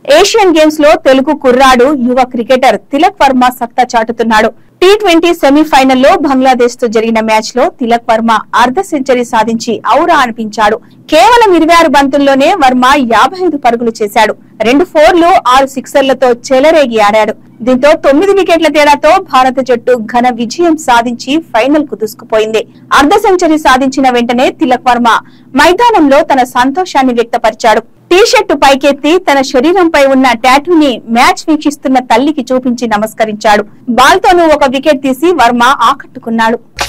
Asian games లో తెలుగు కుర్రాడు యువ క్రికెటర్ తిలక్ వర్మ సత్తా చాటుతున్నాడు టీ ట్వంటీ సెమీఫైనల్లో బంగ్లాదేశ్ తో జరిగిన మ్యాచ్ లో తిలక్ వర్మ అర్ధ సెంచరీ సాధించి ఔరా అనిపించాడు కేవలం ఇరవై ఆరు బంతుల్లోనే వర్మ యాభై ఐదు పరుగులు చేశాడు రెండు ఫోర్లు ఆరు సిక్సర్లతో చెలరేగి ఆడాడు దీంతో తొమ్మిది వికెట్ల తేడాతో భారత జట్టు ఘన విజయం సాధించి ఫైనల్ కు దూసుకుపోయింది అర్ధ సెంచరీ సాధించిన వెంటనే తిలక్ వర్మ మైదానంలో తన సంతోషాన్ని వ్యక్తపరిచాడు టీ షర్టు పైకెత్తి తన శరీరంపై ఉన్న టాటూని మ్యాచ్ వీక్షిస్తున్న తల్లికి చూపించి నమస్కరించాడు బాల్ తోనూ ఒక వికెట్ తీసి వర్మ ఆకట్టుకున్నాడు